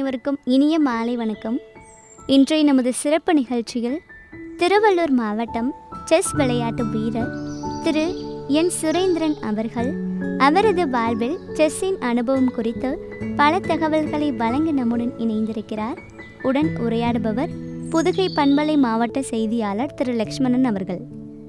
அனைவருக்கும் இனிய மாலை வணக்கம் இன்றைய நமது சிறப்பு நிகழ்ச்சியில் திருவள்ளூர் மாவட்டம் செஸ் விளையாட்டு வீரர் திரு என் சுரேந்திரன் அவர்கள் அவரது வாழ்வில் செஸ்ஸின் அனுபவம் குறித்து பல தகவல்களை வழங்க நம்முடன் இணைந்திருக்கிறார் உடன் உரையாடுபவர் புதுகை பண்பலை மாவட்ட செய்தியாளர் திரு லக்ஷ்மணன் அவர்கள்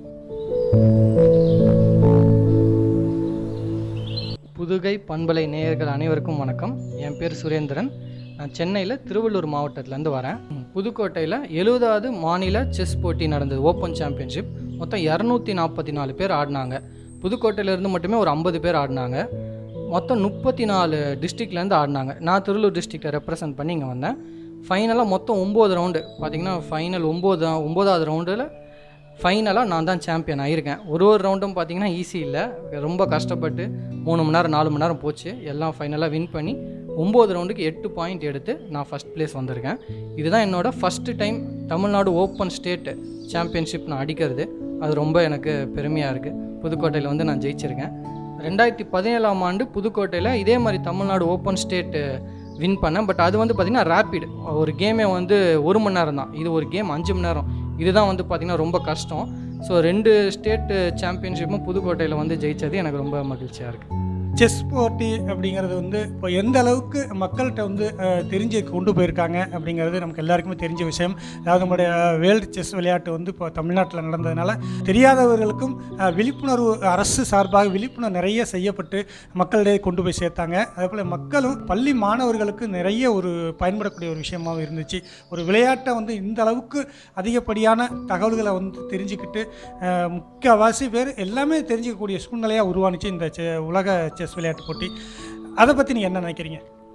புதுகை பண்பலை நேயர்கள் அனைவருக்கும் வணக்கம் என் பேர் சுரேந்திரன் நான் சென்னையில் திருவள்ளூர் மாவட்டத்துலேருந்து வரேன் ம், புதுக்கோட்டையில் எழுபதாவது மாநில செஸ் போட்டி நடந்தது ஓப்பன் சாம்பியன்ஷிப் மொத்தம் இரநூத்தி நாற்பத்தி நாலு பேர் ஆடினாங்க புதுக்கோட்டையிலேருந்து மட்டுமே ஒரு ஐம்பது பேர் ஆடினாங்க மொத்தம் முப்பத்தி நாலு டிஸ்ட்ரிக்ட்லேருந்து ஆடினாங்க நான் திருவள்ளூர் டிஸ்ட்ரிக்டை ரெப்ரசன்ட் பண்ணி இங்கே வந்தேன் ஃபைனலாக மொத்தம் ஒம்பது ரவுண்டு பார்த்தீங்கன்னா ஃபைனல் ஒம்பது ஒம்போதாவது ரவுண்டில் ஃபைனலாக நான் தான் சாம்பியன் ஆகியிருக்கேன் ஒரு ஒரு ரவுண்டும் பார்த்தீங்கன்னா ஈஸி இல்லை ரொம்ப கஷ்டப்பட்டு மூணு மணி நேரம் நாலு மணி நேரம் போச்சு எல்லாம் ஃபைனலாக வின் பண்ணி ஒம்பது ரவுண்டுக்கு எட்டு பாயிண்ட் எடுத்து நான் ஃபஸ்ட் ப்ளேஸ் வந்திருக்கேன் இதுதான் என்னோடய first time Tamil Nadu open state championship நான் அடிக்கிறது அது ரொம்ப எனக்கு பெருமையாக இருக்குது புதுக்கோட்டையில் வந்து நான் ஜெயிச்சிருக்கேன் ரெண்டாயிரத்தி பதினேழாம் ஆண்டு புதுக்கோட்டையில் இதே மாதிரி தமிழ்நாடு ஓப்பன் ஸ்டேட்டு வின் பண்ணேன் பட் அது வந்து பார்த்திங்கன்னா ரேப்பிட் ஒரு கேமே வந்து ஒரு மணி நேரம் தான் இது ஒரு கேம் அஞ்சு மணி நேரம் இதுதான் வந்து பார்த்திங்கன்னா ரொம்ப கஷ்டம் ஸோ ரெண்டு ஸ்டேட்டு சாம்பியன்ஷிப்பும் புதுக்கோட்டையில் வந்து ஜெயிச்சது எனக்கு ரொம்ப மகிழ்ச்சியாக இருக்குது செஸ் போட்டி அப்படிங்கிறது வந்து இப்போ எந்த அளவுக்கு மக்கள்கிட்ட வந்து அஹ், தெரிஞ்சு கொண்டு போயிருக்காங்க அப்படிங்கிறது நமக்கு எல்லாருக்குமே தெரிஞ்ச விஷயம் அதாவது நம்முடைய வேர்ல்டு செஸ் விளையாட்டு வந்து இப்போ தமிழ்நாட்டில் நடந்ததுனால தெரியாதவர்களுக்கும் அஹ், விழிப்புணர்வு அரசு சார்பாக விழிப்புணர்வு நிறைய செய்யப்பட்டு மக்களிடையே கொண்டு போய் சேர்த்தாங்க அதேபோல் மக்களும் பள்ளி மாணவர்களுக்கு நிறைய ஒரு பயன்படக்கூடிய ஒரு விஷயமாகவும் இருந்துச்சு ஒரு விளையாட்டை வந்து இந்த அளவுக்கு அதிகப்படியான தகவல்களை வந்து தெரிஞ்சுக்கிட்டு அஹ், முக்கால்வாசி பேர் எல்லாமே தெரிஞ்சிக்கக்கூடிய சூழ்நிலையாக உருவானுச்சு இந்த செ- உலக செஸ் விளையாட்டு போட்டி அதை பற்றி நீங்கள் என்ன நினைக்கிறீங்க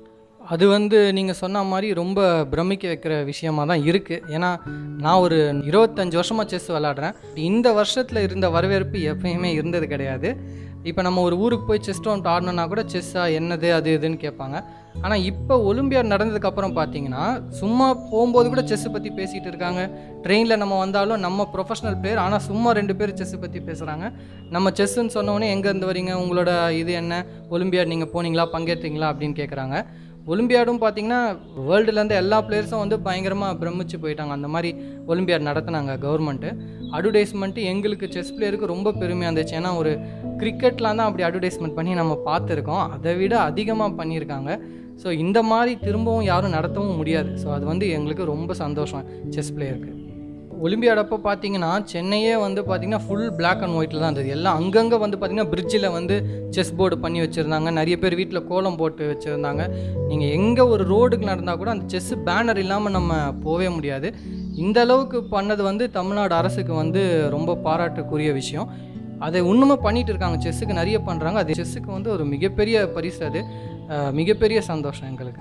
அது வந்து நீங்கள் சொன்ன மாதிரி ரொம்ப பிரமிக்க வைக்கிற விஷயமா தான் இருக்குது ஏன்னா நான் ஒரு இருபத்தஞ்சி வருஷமாக செஸ் விளாட்றேன் இந்த வருஷத்தில் இருந்த வரவேற்பு எப்பயுமே இருந்தது கிடையாது இப்போ நம்ம ஒரு ஊருக்கு போய் செஸ் டவுன் ஆடணுன்னா கூட செஸ்ஸா என்னது அது இதுன்னு கேட்பாங்க ஆனால் இப்போ ஒலிம்பியாட் நடந்ததுக்கப்புறம் பார்த்தீங்கன்னா சும்மா போகும்போது கூட செஸ்ஸை பற்றி பேசிகிட்டு இருக்காங்க ட்ரெயினில் நம்ம வந்தாலும் நம்ம ப்ரொஃபஷனல் பிளேயர் ஆனால் சும்மா ரெண்டு பேர் செஸ்ஸை பற்றி பேசுகிறாங்க நம்ம செஸ்ஸுன்னு சொன்னோடனே எங்கேருந்து வரீங்க உங்களோட இது என்ன ஒலிம்பியாட் நீங்கள் போனீங்களா பங்கேற்றீங்களா அப்படின்னு கேட்குறாங்க ஒலிம்பியாடும் பார்த்தீங்கன்னா வேர்ல்டுலேருந்து எல்லா பிளேயர்ஸும் வந்து பயங்கரமாக பிரமிச்சு போயிட்டாங்க அந்த மாதிரி ஒலிம்பியாட் நடத்துனாங்க கவர்மெண்ட்டு அட்வர்டைஸ்மெண்ட்டு எங்களுக்கு செஸ் பிளேயருக்கு ரொம்ப பெருமையாக இருந்துச்சு ஏன்னா ஒரு கிரிக்கெட்லாம் தான் அப்படி அட்வர்டைஸ்மெண்ட் பண்ணி நம்ம பார்த்துருக்கோம் அதை விட அதிகமாக பண்ணியிருக்காங்க ஸோ இந்த மாதிரி திரும்பவும் யாரும் நடத்தவும் முடியாது ஸோ அது வந்து எங்களுக்கு ரொம்ப சந்தோஷம் செஸ் பிளேயருக்கு ஒலிம்பியாடப்போ பார்த்தீங்கன்னா சென்னையே வந்து பார்த்தீங்கன்னா ஃபுல் Black அண்ட் ஒயிட்டில் தான் இருந்தது எல்லாம் அங்கங்கே வந்து பார்த்தீங்கன்னா பிரிட்ஜில் வந்து செஸ் போர்டு பண்ணி வச்சுருந்தாங்க நிறைய பேர் வீட்டில் கோலம் போட்டு வச்சுருந்தாங்க நீங்கள் எங்கே ஒரு ரோடுக்கு நடந்தால் கூட அந்த செஸ் பேனர் இல்லாமல் நம்ம போகவே முடியாது இந்த அளவுக்கு பண்ணது வந்து தமிழ்நாடு அரசுக்கு வந்து ரொம்ப பாராட்டுக்குரிய விஷயம் அதை இன்னுமே பண்ணிட்டு இருக்காங்க செஸ்ஸுக்கு நிறைய பண்ணுறாங்க அது செஸ்ஸுக்கு வந்து ஒரு மிகப்பெரிய பரிசு அது அஹ், மிகப்பெரிய சந்தோஷம் எங்களுக்கு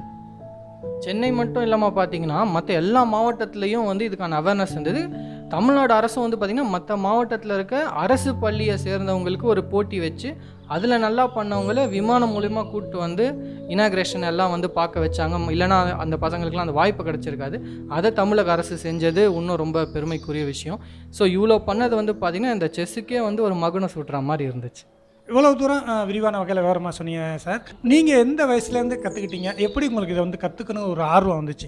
சென்னை மட்டும் இல்லாமல் பார்த்தீங்கன்னா மற்ற எல்லா மாவட்டத்துலேயும் வந்து இதுக்கான அவேர்னஸ் இருந்தது தமிழ்நாடு அரசும் வந்து பார்த்திங்கன்னா மற்ற மாவட்டத்தில் இருக்க அரசு பள்ளியை சேர்ந்தவங்களுக்கு ஒரு போட்டி வச்சு அதில் நல்லா பண்ணவங்கள விமானம் மூலிமா கூப்பிட்டு வந்து இனாக்ரேஷன் எல்லாம் வந்து பார்க்க வச்சாங்க ம- இல்லைன்னா அந்த பசங்களுக்குலாம் அந்த வாய்ப்பு கிடச்சிருக்காது அதை தமிழக அரசு செஞ்சது இன்னும் ரொம்ப பெருமைக்குரிய விஷயம் ஸோ இவ்வளோ பண்ணது வந்து பார்த்திங்கன்னா இந்த செஸ்ஸுக்கே வந்து ஒரு மகுனம் சூட்டுற மாதிரி இருந்துச்சு இவ்வளவு தூரம் அஹ், விரிவான வகையில் விவரமாக சொன்னீங்க சார் நீங்கள் எந்த வயசுலேருந்து கற்றுக்கிட்டீங்க எப்படி உங்களுக்கு இதை வந்து கற்றுக்கணும் ஒரு ஆர்வம் வந்துச்சு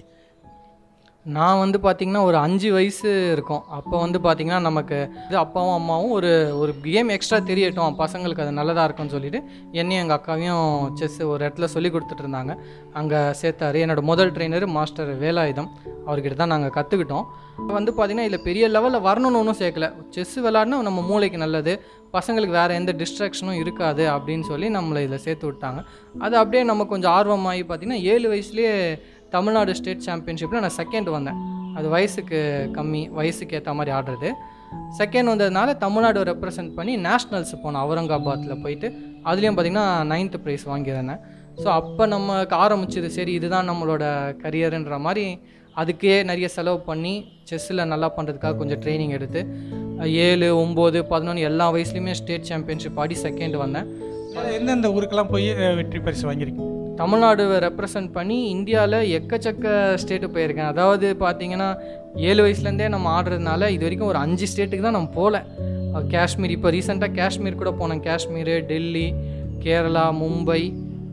நான் வந்து பார்த்திங்கன்னா ஒரு அஞ்சு வயசு இருக்கும் அப்போ வந்து பார்த்திங்கன்னா நமக்கு இது அப்பாவும் அம்மாவும் ஒரு ஒரு கேம் எக்ஸ்ட்ரா தெரியட்டும் பசங்களுக்கு அது நல்லதாக இருக்கும்னு சொல்லிட்டு என்னையும் எங்கள் அக்காவையும் செஸ் ஒரு இடத்துல சொல்லி கொடுத்துட்டு இருந்தாங்க அங்கே சேர்த்தாரு என்னோட முதல் ட்ரெயினர் மாஸ்டர் வேலாயுதம் அவர்கிட்ட தான் நாங்கள் கற்றுக்கிட்டோம் வந்து பார்த்திங்கன்னா இதில் பெரிய லெவலில் வரணும்னு ஒன்றும் சேர்க்கல செஸ் விளாட்னா நம்ம மூளைக்கு நல்லது பசங்களுக்கு வேறு எந்த டிஸ்ட்ராக்ஷனும் இருக்காது அப்படின்னு சொல்லி நம்மளை இதில் சேர்த்து விட்டாங்க அது அப்படியே நம்ம கொஞ்சம் ஆர்வமாகி பார்த்திங்கன்னா ஏழு வயசுலேயே தமிழ்நாடு ஸ்டேட் சாம்பியன்ஷிப்பில் நான் செகண்ட் வந்தேன் அது வயசுக்கு கம்மி வயசுக்கு ஏற்ற மாதிரி ஆடுறது செகண்ட் வந்ததுனால தமிழ்நாடு ரெப்ரசன்ட் பண்ணி நேஷ்னல்ஸ் போனோம் அவுரங்காபாத்தில் போயிட்டு அதுலேயும் பார்த்திங்கன்னா நைன்த்து ப்ரைஸ் வாங்கியிருந்தேன் ஸோ அப்போ நமக்கு ஆரம்பிச்சது சரி இதுதான் நம்மளோட கரியருன்ற மாதிரி அதுக்கே நிறைய செலவு பண்ணி செஸ்ஸில் நல்லா பண்ணுறதுக்காக கொஞ்சம் ட்ரைனிங் எடுத்து ஏழு ஒம்பது பதினொன்று எல்லா வயசுலையுமே ஸ்டேட் சாம்பியன்ஷிப் ஆடி செகண்ட் வந்தேன் வேற எந்தெந்த ஊருக்கெல்லாம் போய் அஹ், வெற்றி பரிசு வாங்கியிருக்கீங்க தமிழ்நாடுவை ரெப்ரசன்ட் பண்ணி இந்தியாவில் எக்கச்சக்க ஸ்டேட்டு போயிருக்கேன் அதாவது பார்த்தீங்கன்னா ஏழு வயசுலேருந்தே நம்ம ஆடுறதுனால இது வரைக்கும் ஒரு அஞ்சு ஸ்டேட்டுக்கு தான் நம்ம போகல அஹ் காஷ்மீர் இப்போ ரீசெண்டாக காஷ்மீர் கூட போனேன் காஷ்மீர் டெல்லி கேரளா மும்பை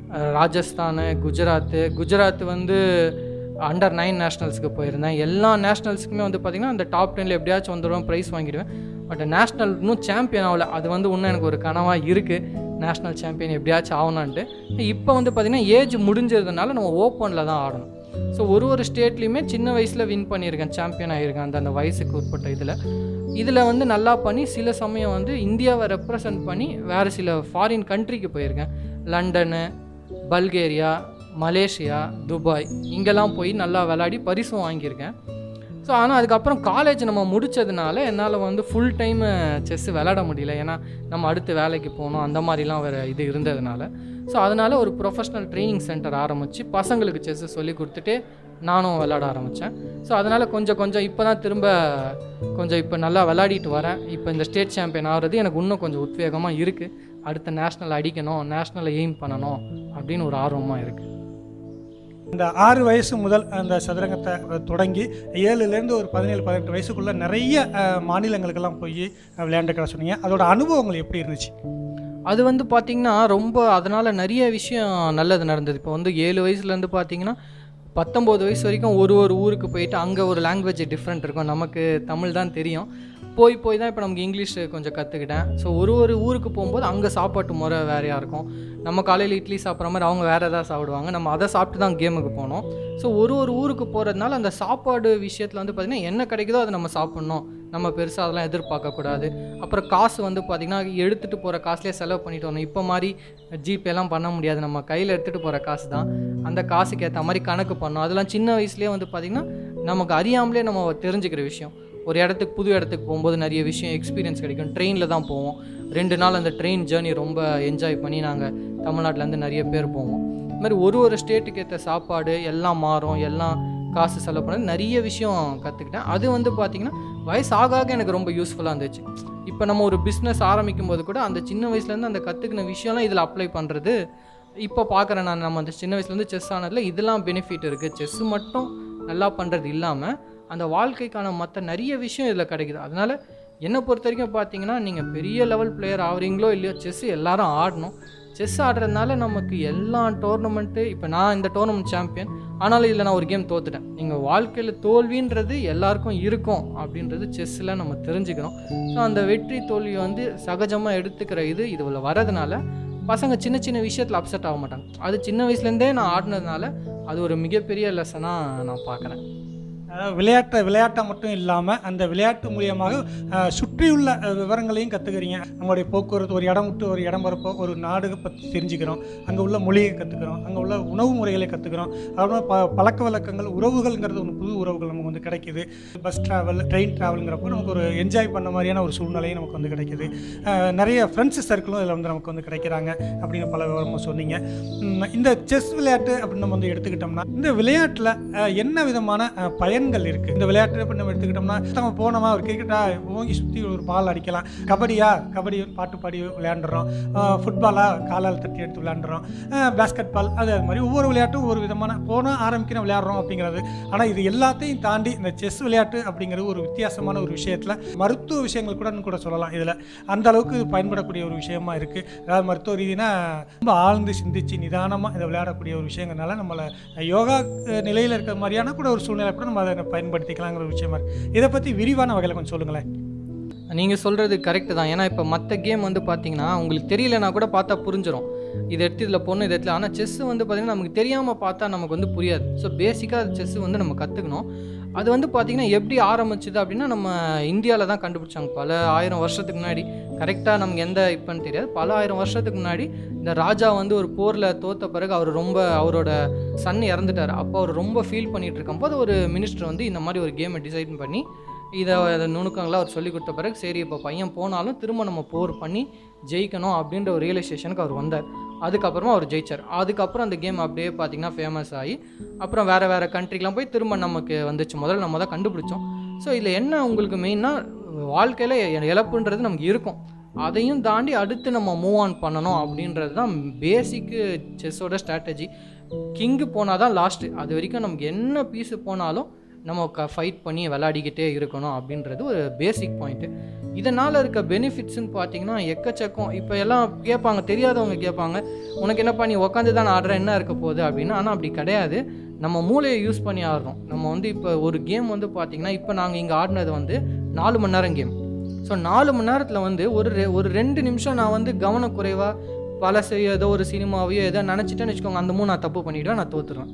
அஹ் ராஜஸ்தான் குஜராத்து குஜராத் வந்து அண்டர் நைன் நேஷ்னல்ஸ்க்கு போயிருந்தேன் எல்லா நேஷ்னல்ஸுக்குமே வந்து பார்த்திங்கன்னா அந்த டாப் டெனில் எப்படியாச்சும் வந்துடுவேன் ப்ரைஸ் வாங்கிடுவேன் பட் நேஷ்னல் இன்னும் சாம்பியன் ஆகல அது வந்து இன்னும் எனக்கு ஒரு கனவாக இருக்குது நேஷ்னல் சாம்பியன் எப்படியாச்சும் ஆகணுன்ட்டு இப்போ வந்து பார்த்திங்கன்னா ஏஜ் முடிஞ்சதுனால நம்ம ஓப்பனில் தான் ஆடணும் ஸோ ஒரு ஒரு ஸ்டேட்லேயுமே சின்ன வயசில் வின் பண்ணியிருக்கேன் சாம்பியன் ஆகியிருக்கேன் அந்த அந்த வயசுக்கு உட்பட்ட இதில் இதில் வந்து நல்லா பண்ணி சில சமயம் வந்து இந்தியாவை ரெப்ரசன்ட் பண்ணி வேறு சில ஃபாரின் கண்ட்ரிக்கு போயிருக்கேன் லண்டனு பல்கேரியா மலேசியா துபாய் இங்கெல்லாம் போய் நல்லா விளையாடி பரிசும் வாங்கியிருக்கேன் ஸோ ஆனால் அதுக்கப்புறம் காலேஜ் நம்ம முடித்ததுனால என்னால் வந்து ஃபுல் டைம் செஸ் விளையாட முடியல ஏன்னா நம்ம அடுத்து வேலைக்கு போகணும் அந்த மாதிரிலாம் வேறு இது இருந்ததுனால ஸோ அதனால் ஒரு ப்ரொஃபஷ்னல் ட்ரைனிங் சென்டர் ஆரம்பித்து பசங்களுக்கு செஸ்ஸு சொல்லி கொடுத்துட்டு நானும் விளையாட ஆரம்பித்தேன் ஸோ அதனால் கொஞ்சம் கொஞ்சம் இப்போ தான் திரும்ப கொஞ்சம் இப்போ நல்லா விளையாடிட்டு வரேன் இப்போ இந்த ஸ்டேட் சாம்பியன் ஆகிறது எனக்கு இன்னும் கொஞ்சம் உத்வேகமாக இருக்குது அடுத்த நேஷ்னல் அடிக்கணும் நேஷ்னலை எய்ம் பண்ணணும் அப்படின்னு ஒரு ஆர்வமாக இருக்குது இந்த ஆறு வயசு முதல் அந்த சதுரங்கத்தை தொடங்கி ஏழுலேருந்து ஒரு பதினேழு பதினெட்டு வயசுக்குள்ள நிறைய அஹ், மாநிலங்களுக்கெல்லாம் போய் விளையாண்டுக்கிற சொன்னீங்க அதோட அனுபவங்கள் எப்படி இருந்துச்சு அது வந்து பார்த்திங்கன்னா ரொம்ப அதனால் நிறைய விஷயம் நல்லது நடந்தது இப்போ வந்து ஏழு வயசுலேருந்து பார்த்தீங்கன்னா பத்தொம்போது வயசு வரைக்கும் ஒரு ஒரு ஊருக்கு போயிட்டு அங்கே ஒரு லாங்குவேஜ் டிஃப்ரெண்ட் இருக்கும் நமக்கு தமிழ் தான் தெரியும் போய் போய் தான் இப்போ நமக்கு இங்கிலீஷ் கொஞ்சம் கற்றுக்கிட்டேன் ஸோ ஒரு ஒரு ஊருக்கு போகும்போது அங்கே சாப்பாட்டு முறை வேறையாக இருக்கும் நம்ம காலையில் இட்லி சாப்பிட்ற மாதிரி அவங்க வேறு எதாவது சாப்பிடுவாங்க நம்ம அதை சாப்பிட்டு தான் கேமுக்கு போனோம் ஸோ ஒரு ஒரு ஊருக்கு போகிறதுனால அந்த சாப்பாடு விஷயத்தில் வந்து பார்த்திங்கன்னா என்ன கிடைக்குதோ அதை நம்ம சாப்பிட்ணும் நம்ம பெருசாக அதெல்லாம் எதிர்பார்க்கக்கூடாது அப்புறம் காசு வந்து பார்த்திங்கன்னா எடுத்துகிட்டு போகிற காசுலேயே செலவு பண்ணிட்டு வரணும் இப்போ மாதிரி ஜிபேலாம் பண்ண முடியாது நம்ம கையில் எடுத்துகிட்டு போகிற காசு தான் அந்த காசுக்கு ஏற்ற மாதிரி கணக்கு பண்ணோம் அதெல்லாம் சின்ன வயசுலேயே வந்து பார்த்திங்கன்னா நமக்கு அறியாமலே நம்ம தெரிஞ்சுக்கிற விஷயம் ஒரு இடத்துக்கு புது இடத்துக்கு போகும்போது நிறைய விஷயம் எக்ஸ்பீரியன்ஸ் கிடைக்கும் ட்ரெயினில் தான் போவோம் ரெண்டு நாள் அந்த ட்ரெயின் ஜேர்னி ரொம்ப என்ஜாய் பண்ணி நாங்கள் தமிழ்நாட்டிலேருந்து நிறைய பேர் போவோம் இது மாதிரி ஒரு ஒரு ஸ்டேட்டுக்கு ஏற்ற சாப்பாடு எல்லாம் மாறும் எல்லாம் காசு செலவு பண்ணது நிறைய விஷயம் கற்றுக்கிட்டேன் அது வந்து பார்த்திங்கன்னா வயசு ஆக ஆக எனக்கு ரொம்ப யூஸ்ஃபுல்லாக இருந்துச்சு இப்போ நம்ம ஒரு பிஸ்னஸ் ஆரம்பிக்கும் போது கூட அந்த சின்ன வயசுலேருந்து அந்த கற்றுக்கின விஷயம்லாம் இதில் அப்ளை பண்ணுறது இப்போ பார்க்குறேன் நான் நம்ம அந்த சின்ன வயசுலேருந்து செஸ் ஆனதில் இதெல்லாம் பெனிஃபிட் இருக்குது செஸ் மட்டும் நல்லா பண்ணுறது இல்லாமல் அந்த வாழ்க்கைக்கான மற்ற நிறைய விஷயம் இதில் கிடைக்குது அதனால் என்னை பொறுத்த வரைக்கும் பார்த்தீங்கன்னா நீங்கள் பெரிய லெவல் பிளேயர் ஆகுறீங்களோ இல்லையோ செஸ் எல்லாரும் ஆடணும் செஸ் ஆடுறதுனால நமக்கு எல்லா டோர்னமெண்ட்டு இப்போ நான் இந்த டோர்னமெண்ட் சாம்பியன் ஆனாலும் இதில் நான் ஒரு கேம் தோத்துட்டேன் நீங்கள் வாழ்க்கையில் தோல்வின்றது எல்லாருக்கும் இருக்கும் அப்படின்றது செஸ்ஸில் நம்ம தெரிஞ்சுக்கிறோம் ஸோ அந்த வெற்றி தோல்வியை வந்து சகஜமாக எடுத்துக்கிற இது இதில் வரதுனால பசங்க சின்ன சின்ன விஷயத்தில் அப்செட் ஆக மாட்டாங்க அது சின்ன வயசுலேருந்தே நான் ஆடினதுனால அது ஒரு மிகப்பெரிய லெசனாக நான் பார்க்குறேன் அதாவது விளையாட்டை விளையாட்டை மட்டும் இல்லாமல் அந்த விளையாட்டு மூலியமாக அஹ், சுற்றியுள்ள அஹ், விவரங்களையும் கற்றுக்கிறீங்க நம்மளுடைய போக்குவரத்து ஒரு இடம் விட்டு ஒரு இடம் வரப்போ ஒரு நாடு பற்றி தெரிஞ்சுக்கிறோம் அங்கே உள்ள மொழியை கற்றுக்கிறோம் அங்கே உள்ள உணவு முறைகளை கற்றுக்கிறோம் அப்புறம் ப பழக்க வழக்கங்கள் உறவுகள்ங்கிறது ஒன்று புது உறவுகள் நமக்கு வந்து கிடைக்குது பஸ் ட்ராவல் ட்ரெயின் ட்ராவலுங்கிறப்போ நமக்கு ஒரு என்ஜாய் பண்ண மாதிரியான ஒரு சூழ்நிலையும் நமக்கு வந்து கிடைக்குது அஹ், நிறைய ஃப்ரெண்ட்ஸ் சர்க்கிளும் இதில் வந்து நமக்கு வந்து கிடைக்கிறாங்க அப்படின்னு பல விவரமாக சொன்னீங்க உம், இந்த செஸ் விளையாட்டு அப்படின்னு நம்ம வந்து எடுத்துக்கிட்டோம்னா இந்த விளையாட்டில் என்ன விதமான அஹ், பயன்கள் இருக்குது இந்த விளையாட்டு இப்போ நம்ம எடுத்துக்கிட்டோம்னா நம்ம போனோமா ஒரு கிரிக்கெட்டா ஓங்கி சுற்றி ஒரு பால் அடிக்கலாம் கபடியா கபடி பாட்டு பாடி விளையாண்டுறோம் ஃபுட்பாலா காலால் தட்டி எடுத்து விளையாண்டுறோம் பேஸ்கெட் பால் அது அது மாதிரி ஒவ்வொரு விளையாட்டும் ஒவ்வொரு விதமான போனால் ஆரம்பிக்கிற விளையாடுறோம் அப்படிங்கிறது ஆனால் இது எல்லாத்தையும் தாண்டி இந்த செஸ் விளையாட்டு அப்படிங்கிறது ஒரு வித்தியாசமான ஒரு விஷயத்தில் மருத்துவ விஷயங்கள் கூட கூட சொல்லலாம் இதில் அந்த அளவுக்கு இது பயன்படக்கூடிய ஒரு விஷயமா இருக்குது அதாவது மருத்துவ ரீதினா ரொம்ப ஆழ்ந்து சிந்திச்சு நிதானமாக இதை விளையாடக்கூடிய ஒரு விஷயங்கிறனால நம்மளை யோகா அஹ், நிலையில் இருக்கிற மாதிரியான கூட ஒரு சூழ்நிலை கூட நம்ம அதை பயன்படுத்திக்கலாங்கிற ஒரு விஷயமா இருக்குது இதை பற்றி விரிவான வகையில் கொஞ்சம் சொல்லுங்களேன் நீங்கள் சொல்கிறது கரெக்டு தான் ஏன்னா இப்போ மற்ற கேம் வந்து பார்த்தீங்கன்னா உங்களுக்கு தெரியலனா கூட பார்த்தா புரிஞ்சிடும் இது எடுத்து இதில் பொண்ணு இது இடத்துல ஆனால் செஸ் வந்து பார்த்திங்கன்னா நமக்கு தெரியாமல் பார்த்தா நமக்கு வந்து புரியாது ஸோ பேசிக்காக செஸ் வந்து நம்ம கற்றுக்கணும் அது வந்து பார்த்திங்கன்னா எப்படி ஆரம்பிச்சுது அப்படின்னா நம்ம இந்தியாவில் தான் கண்டுபிடிச்சாங்க பல ஆயிரம் வருஷத்துக்கு முன்னாடி கரெக்டாக நமக்கு எந்த இப்போன்னு தெரியாது பல ஆயிரம் வருஷத்துக்கு முன்னாடி இந்த ராஜா வந்து ஒரு போரில் தோத்த பிறகு அவர் ரொம்ப அவரோட சன் இறந்துட்டார் அப்போ அவர் ரொம்ப ஃபீல் பண்ணிட்டு இருக்கும்போது ஒரு மினிஸ்டர் வந்து இந்த மாதிரி ஒரு கேமை டிசைன் பண்ணி இதை இதை நுணுக்கங்களாக அவர் சொல்லி கொடுத்த பிறகு சரி இப்போ பையன் போனாலும் திரும்ப நம்ம போர் பண்ணி ஜெயிக்கணும் அப்படின்ற ஒரு ரியலைசேஷனுக்கு அவர் வந்தார் அதுக்கப்புறமா அவர் ஜெயிச்சார் அதுக்கப்புறம் அந்த கேம் அப்படியே பார்த்தீங்கன்னா ஃபேமஸ் ஆகி அப்புறம் வேறு வேறு கண்ட்ரிக்கெலாம் போய் திரும்ப நமக்கு வந்துச்சு முதல்ல நம்ம தான் கண்டுபிடிச்சோம் ஸோ இதில் என்ன உங்களுக்கு மெயினாக வாழ்க்கையில் இழப்புன்றது நமக்கு இருக்கும் அதையும் தாண்டி அடுத்து நம்ம மூவ் ஆன் பண்ணணும் அப்படின்றது தான் பேசிக்கு செஸ்ஸோட ஸ்ட்ராட்டஜி கிங்கு போனால் தான் லாஸ்ட்டு அது வரைக்கும் நமக்கு என்ன பீஸு போனாலும் நம்ம க ஃபைட் பண்ணி விளையாடிக்கிட்டே இருக்கணும் அப்படின்றது ஒரு பேசிக் பாயிண்ட்டு இதனால் இருக்க பெனிஃபிட்ஸ்னு பார்த்தீங்கன்னா எக்கச்சக்கம் இப்போ எல்லாம் கேட்பாங்க தெரியாதவங்க கேட்பாங்க உனக்கு என்னப்பா நீ உட்காந்து தான் ஆடுற என்ன இருக்க போகுது அப்படின்னு ஆனால் அப்படி கிடையாது நம்ம மூளையை யூஸ் பண்ணி ஆடுறோம் நம்ம வந்து இப்போ ஒரு கேம் வந்து பார்த்திங்கன்னா இப்போ நாங்கள் இங்கே ஆடினது வந்து நாலு மணி நேரம் கேம் ஸோ நாலு மணி நேரத்தில் வந்து ஒரு ரெ- ஒரு ரெண்டு நிமிஷம் நான் வந்து கவனக்குறைவாக பழசையோ ஏதோ ஒரு சினிமாவையோ ஏதோ நினச்சிட்டேன்னு வச்சுக்கோங்க அந்த மூணு நான் தப்பு பண்ணிவிடுவேன் நான் தோத்துருவேன்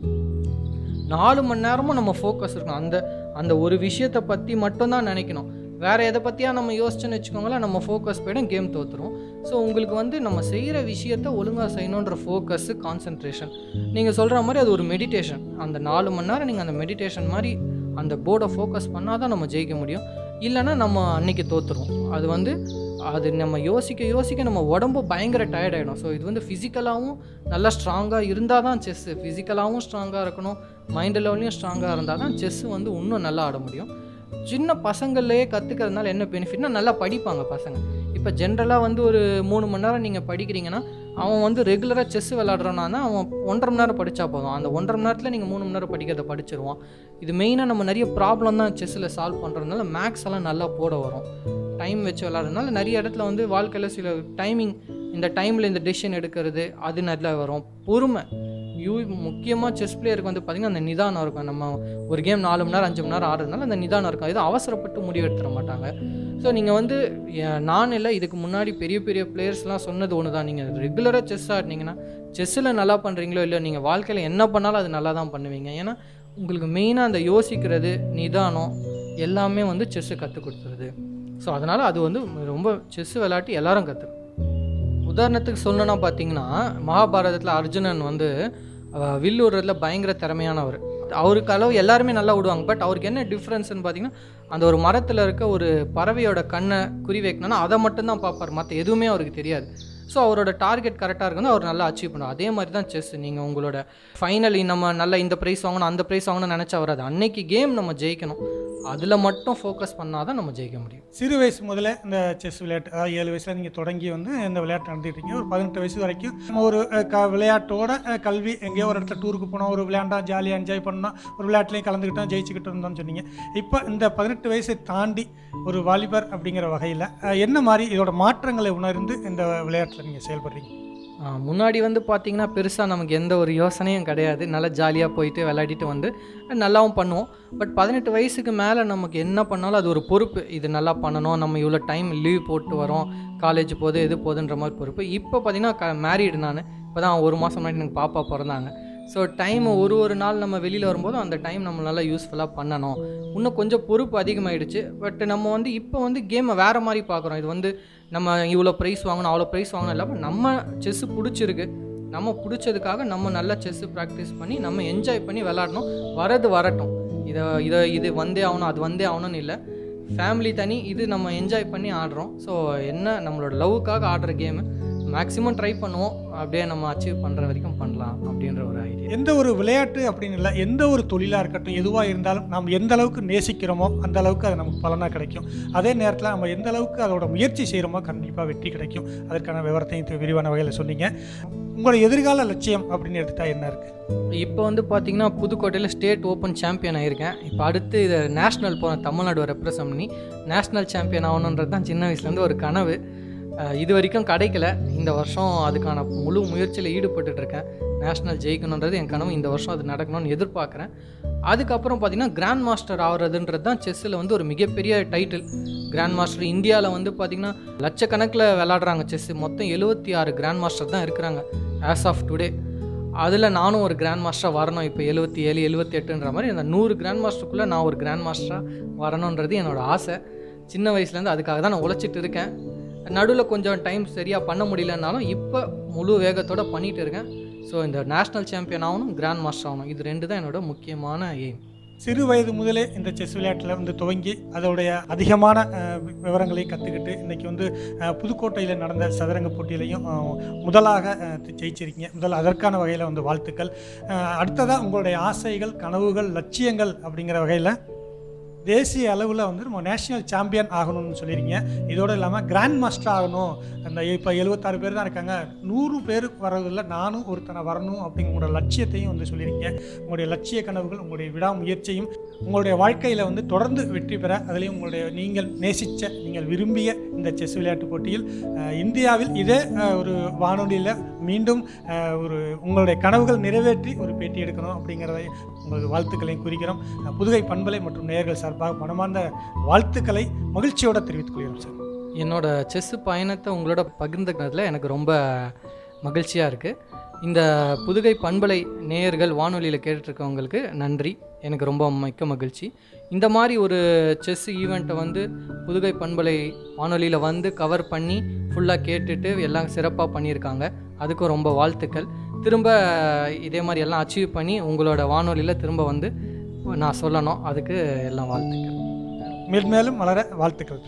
நாலு மணி நேரமும் நம்ம ஃபோக்கஸ் இருக்கணும் அந்த அந்த ஒரு விஷயத்தை பற்றி மட்டும்தான் நினைக்கணும் வேறு எதை பற்றியா நம்ம யோசிச்சோன்னு வச்சுக்கோங்களேன் நம்ம ஃபோக்கஸ் போயிடும் கேம் தோத்துரும் ஸோ உங்களுக்கு வந்து நம்ம செய்கிற விஷயத்த ஒழுங்காக செய்யணுன்ற ஃபோக்கஸு கான்சன்ட்ரேஷன் நீங்கள் சொல்கிற மாதிரி அது ஒரு மெடிடேஷன் அந்த நாலு மணி நேரம் நீங்கள் அந்த மெடிடேஷன் மாதிரி அந்த போர்டை ஃபோக்கஸ் பண்ணால் தான் நம்ம ஜெயிக்க முடியும் இல்லைன்னா நம்ம அன்னைக்கு தோத்துருவோம் அது வந்து அது நம்ம யோசிக்க யோசிக்க நம்ம உடம்பு பயங்கர டயர்ட் ஆகிடும் ஸோ இது வந்து ஃபிசிக்கலாகவும் நல்லா ஸ்ட்ராங்காக இருந்தால் தான் செஸ்ஸு ஃபிசிக்கலாகவும் ஸ்ட்ராங்காக இருக்கணும் மைண்ட் லெவல்லையும் ஸ்ட்ராங்காக இருந்தால் தான் செஸ்ஸு வந்து இன்னும் நல்லா ஆட முடியும் சின்ன பசங்கள்லேயே கற்றுக்கிறதுனால என்ன பெனிஃபிட்னா நல்லா படிப்பாங்க பசங்க இப்போ ஜென்ரலாக வந்து ஒரு மூணு மணி நேரம் நீங்கள் படிக்கிறீங்கன்னா அவன் வந்து ரெகுலராக செஸ் விளாட்றானா தான் அவன் ஒன்றரை மணி நேரம் படித்தா போதும் அந்த ஒன்றரை மணி நேரத்தில் நீங்கள் மூணு மணி நேரம் படிக்கிறத படிச்சிருவான் இது மெயினாக நம்ம நிறைய ப்ராப்ளம் தான் செஸ்ஸில் சால்வ் பண்ணுறதுனால மேக்ஸ் எல்லாம் நல்லா போட வரும் டைம் வச்சு விளாட்றதுனால நிறைய இடத்துல வந்து வாழ்க்கையில் சில டைமிங் இந்த டைமில் இந்த டெசிஷன் எடுக்கிறது அது நல்லா வரும் பொறுமை யூ முக்கியமாக செஸ் பிளேயருக்கு வந்து பார்த்திங்கன்னா அந்த நிதானம் இருக்கும் நம்ம ஒரு கேம் நாலு மணி நேரம் அஞ்சு மணி நேரம் ஆடுறதுனால அந்த நிதானம் இருக்கும் இது அவசரப்பட்டு முடிவு எடுத்துட மாட்டாங்க ஸோ நீங்கள் வந்து எ- நான் இல்லை இதுக்கு முன்னாடி பெரிய பெரிய பிளேயர்ஸ்லாம் சொன்னது ஒன்று தான் நீங்கள் ரெகுலராக செஸ் ஆடினீங்கன்னா செஸ்ஸில் நல்லா பண்ணுறீங்களோ இல்லையோ நீங்கள் வாழ்க்கையில் என்ன பண்ணாலும் அது நல்லா தான் பண்ணுவீங்க ஏன்னா உங்களுக்கு மெயினாக அந்த யோசிக்கிறது நிதானம் எல்லாமே வந்து செஸ்ஸு கற்றுக் கொடுத்துருது ஸோ அதனால் அது வந்து ரொம்ப செஸ் விளையாட்டு எல்லாரும் கற்று உதாரணத்துக்கு சொல்லணும்னா பார்த்தீங்கன்னா மகாபாரதத்தில் அர்ஜுனன் வந்து அஹ், வில் விடுறதுல பயங்கர திறமையானவர் அவருக்கு அளவு எல்லாருமே நல்லா விடுவாங்க பட் அவருக்கு என்ன டிஃப்ரென்ஸ்னு பார்த்தீங்கன்னா அந்த ஒரு மரத்தில் இருக்க ஒரு பறவையோட கண்ணை குறி வைக்கணும்னா அதை மட்டும்தான் பார்ப்பார் மற்ற எதுவுமே அவருக்கு தெரியாது ஸோ அவரோட டார்கெட் கரெக்டாக இருக்குன்னு அவர் நல்லா அச்சீவ் பண்ணுவார் அதே மாதிரி தான் செஸ் நீங்கள் உங்களோட ஃபைனலி நம்ம நல்லா இந்த ப்ரைஸ் வாங்கணும் அந்த ப்ரைஸ் வாங்கணும்னு நினச்சா வராது அன்னைக்கு கேம் நம்ம ஜெயிக்கணும் அதில் மட்டும் ஃபோக்கஸ் பண்ணால் தான் நம்ம ஜெயிக்க முடியும் சிறு வயசு முதல்ல இந்த செஸ் விளையாட்டு அதாவது ஏழு வயசில் நீங்கள் தொடங்கி வந்து இந்த விளையாட்டு நடத்திட்டீங்க ஒரு பதினெட்டு வயசு வரைக்கும் நம்ம ஒரு அஹ், க விளையாட்டோட அஹ், கல்வி எங்கேயோ ஒரு இடத்துல டூருக்கு போனோம் ஒரு விளையாண்டா ஜாலியாக என்ஜாய் பண்ணோம் ஒரு விளையாட்டுலையும் கலந்துக்கிட்டோம் ஜெயிச்சுக்கிட்டு இருந்தோம்னு சொன்னீங்க இப்போ இந்த பதினெட்டு வயசை தாண்டி ஒரு வாலிபர் அப்படிங்கிற வகையில் என்ன மாதிரி இதோட மாற்றங்களை உணர்ந்து இந்த விளையாட்டில் நீங்கள் செயல்படுறீங்க ஆ, முன்னாடி வந்து பார்த்தீங்கன்னா பெருசாக நமக்கு எந்த ஒரு யோசனையும் கிடையாது நல்லா ஜாலியாக போயிட்டு விளையாடிட்டு வந்து நல்லாவும் பண்ணுவோம் பட் பதினெட்டு வயசுக்கு மேலே நமக்கு என்ன பண்ணாலும் அது ஒரு பொறுப்பு இது நல்லா பண்ணணும் நம்ம இவ்வளோ டைம் லீவ் போட்டு வரோம் காலேஜ் போகுது எது போகுதுன்ற மாதிரி பொறுப்பு இப்போ பார்த்தீங்கன்னா க மேரீடு நான் இப்போ தான் ஒரு மாதம் முன்னாடி எனக்கு பாப்பா பிறந்தாங்க ஸோ டைம் ஒரு ஒரு நாள் நம்ம வெளியில் வரும்போது அந்த டைம் நம்ம நல்லா யூஸ்ஃபுல்லாக பண்ணணும் இன்னும் கொஞ்சம் பொறுப்பு அதிகமாயிடுச்சு பட் நம்ம வந்து இப்போ வந்து கேமை வேறு மாதிரி பார்க்குறோம் இது வந்து நம்ம இவ்வளோ ப்ரைஸ் வாங்கணும் அவ்வளோ ப்ரைஸ் வாங்கணும் இல்லாமல் நம்ம செஸ்ஸு பிடிச்சிருக்கு நம்ம பிடிச்சதுக்காக நம்ம நல்லா செஸ்ஸு ப்ராக்டிஸ் பண்ணி நம்ம என்ஜாய் பண்ணி விளாடணும் வரது வரட்டும் இதை இதை இது வந்தே ஆகணும் அது வந்தே ஆகணும்னு இல்லை ஃபேமிலி தனி இது நம்ம என்ஜாய் பண்ணி ஆடுறோம் ஸோ என்ன நம்மளோட லவ்வுக்காக ஆடுற கேமு மேக்ஸிமம் ட்ரை பண்ணுவோம் அப்படியே நம்ம அச்சீவ் பண்ணுற வரைக்கும் பண்ணலாம் அப்படின்ற ஒரு ஐடியா எந்த ஒரு விளையாட்டு அப்படின்னு இல்லை எந்த ஒரு தொழிலாக இருக்கட்டும் எதுவாக இருந்தாலும் நாம் எந்த அளவுக்கு நேசிக்கிறோமோ அந்த அளவுக்கு அது நமக்கு பலனாக கிடைக்கும் அதே நேரத்தில் நம்ம எந்த அளவுக்கு அதோட முயற்சி செய்கிறோமோ கண்டிப்பாக வெற்றி கிடைக்கும் அதற்கான விவரத்தையும் தி- விரிவான வகையில் சொன்னீங்க உங்களோட எதிர்கால லட்சியம் அப்படின்னு எடுத்துட்டா என்ன இருக்குது இப்போ வந்து பார்த்தீங்கன்னா புதுக்கோட்டையில் ஸ்டேட் ஓப்பன் சாம்பியன் ஆகியிருக்கேன் இப்போ அடுத்து இதை நேஷ்னல் போன தமிழ்நாடு ரெப்ரசன்ட் பண்ணி நேஷ்னல் சாம்பியன் ஆகணுன்றது தான் சின்ன வயசுலேருந்து ஒரு கனவு அஹ் இது வரைக்கும் கிடைக்கல இந்த வருஷம் அதுக்கான முழு முயற்சியில் ஈடுபட்டுட்டு இருக்கேன் நேஷ்னல் ஜெயிக்கணுன்றது என் கனவு இந்த வருஷம் அது நடக்கணும்னு எதிர்பார்க்குறேன் அதுக்கப்புறம் பார்த்தீங்கன்னா கிராண்ட் மாஸ்டர் ஆகிறதுன்றது தான் செஸ்ஸில் வந்து ஒரு மிகப்பெரிய டைட்டில் கிராண்ட் மாஸ்டர் இந்தியாவில் வந்து பார்த்திங்கன்னா லட்சக்கணக்கில் விளாடுறாங்க செஸ் மொத்தம் எழுபத்தி ஆறு கிராண்ட் மாஸ்டர் தான் இருக்கிறாங்க ஆஸ் ஆஃப் டுடே அதில் நானும் ஒரு கிராண்ட் மாஸ்டராக வரணும் இப்போ எழுபத்தி ஏழு எழுபத்தி எட்டுன்ற மாதிரி அந்த நூறு கிராண்ட் மாஸ்டருக்குள்ளே நான் ஒரு கிராண்ட் மாஸ்டராக வரணுன்றது என்னோட ஆசை சின்ன வயசுலேருந்து அதுக்காக தான் நான் உழைச்சிட்டு இருக்கேன் நடுவில் கொஞ்சம் டைம் சரியாக பண்ண முடியலனாலும் இப்போ முழு வேகத்தோட பண்ணிகிட்டு இருக்கேன் ஸோ இந்த நேஷ்னல் சாம்பியன் ஆகணும் கிராண்ட் மாஸ்டர் ஆகணும் இது ரெண்டு தான் என்னோட முக்கியமான எய்ம் சிறு வயது முதலே இந்த செஸ் விளையாட்டில் வந்து துவங்கி அதோடைய அதிகமான அஹ், வி- விவரங்களையும் கற்றுக்கிட்டு இன்றைக்கி வந்து அஹ், புதுக்கோட்டையில் நடந்த சதுரங்க போட்டியிலையும் அஹ், முதலாக அஹ், தி- ஜெயிச்சிருக்கீங்க முதல் அதற்கான வகையில் வந்து வாழ்த்துக்கள் அடுத்ததாக உங்களுடைய ஆசைகள் கனவுகள் லட்சியங்கள் அப்படிங்கிற வகையில் தேசிய அளவில் வந்து நம்ம நேஷனல் சாம்பியன் ஆகணும்னு சொல்லியிருக்கீங்க இதோடு இல்லாமல் கிராண்ட் மாஸ்டர் ஆகணும் அந்த இப்போ எழுபத்தாறு பேர் தான் இருக்காங்க நூறு பேர் வரதில்ல நானும் ஒருத்தனை வரணும் அப்படிங்கிற உங்களோட லட்சியத்தையும் வந்து சொல்லியிருக்கீங்க உங்களுடைய லட்சிய கனவுகள் உங்களுடைய விடாமுயற்சியும் உங்களுடைய வாழ்க்கையில் வந்து தொடர்ந்து வெற்றி பெற அதுலேயும் உங்களுடைய நீங்கள் நேசித்த நீங்கள் விரும்பிய இந்த செஸ் விளையாட்டு போட்டியில் அஹ், இந்தியாவில் இதே அஹ், ஒரு வானொலியில் மீண்டும் அஹ், ஒரு உங்களுடைய கனவுகள் நிறைவேற்றி ஒரு பேட்டி எடுக்கணும் அப்படிங்கிறதை உங்களுக்கு வாழ்த்துக்களையும் குறிக்கிறோம் அஹ், புதுகை பண்பலை மற்றும் நேயர்கள் சார்பாக மனமார்ந்த வாழ்த்துக்களை மகிழ்ச்சியோடு தெரிவித்துக் கொள்கிறோம் சார் என்னோட செஸ் பயணத்தை உங்களோட பகிர்ந்துக்கிறதுல எனக்கு ரொம்ப மகிழ்ச்சியாக இருக்குது இந்த புதுகை பண்பலை நேயர்கள் வானொலியில் கேட்டுட்ருக்கவங்களுக்கு நன்றி எனக்கு ரொம்ப மிக்க மகிழ்ச்சி இந்த மாதிரி ஒரு செஸ் ஈவெண்ட்டை வந்து புதுகை பண்பலை வானொலியில் வந்து கவர் பண்ணி ஃபுல்லாக கேட்டுட்டு எல்லாம் சிறப்பாக பண்ணியிருக்காங்க அதுக்கும் ரொம்ப வாழ்த்துக்கள் திரும்ப இதே மாதிரி எல்லாம் அச்சீவ் பண்ணி உங்களோட வானொலியில் திரும்ப வந்து நான் சொல்லணும் அதுக்கு எல்லாம் வாழ்த்துக்கள் மேல்மேலும் வளர வாழ்த்துக்கள்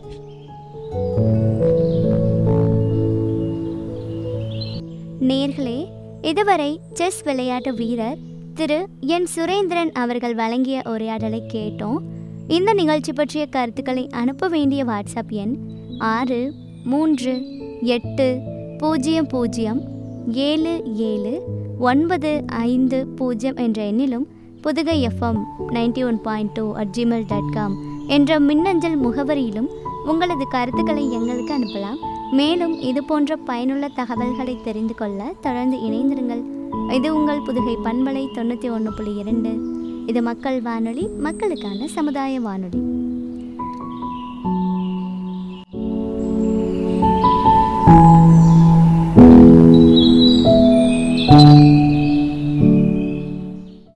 நேர்களே இதுவரை செஸ் விளையாட்டு வீரர் திரு என் சுரேந்திரன் அவர்கள் வழங்கிய உரையாடலை கேட்டோம் இந்த நிகழ்ச்சி பற்றிய கருத்துக்களை அனுப்ப வேண்டிய வாட்ஸ்அப் எண் ஆறு மூன்று எட்டு பூஜ்ஜியம் பூஜ்ஜியம் ஏழு ஏழு ஒன்பது ஐந்து பூஜ்ஜியம் என்ற எண்ணிலும் Pudugai FM ninety one point two at Gmail dot com என்ற மின்னஞ்சல் முகவரியிலும் உங்களது கருத்துக்களை எங்களுக்கு அனுப்பலாம் மேலும் இது போன்ற பயனுள்ள தகவல்களை தெரிந்து கொள்ள தொடர்ந்து இணைந்திருங்கள் இது உங்கள் புதுகை பண்பலை தொண்ணூற்றி ஒன்று புள்ளி இரண்டு இது மக்கள் வானொலி மக்களுக்கான சமுதாய வானொலி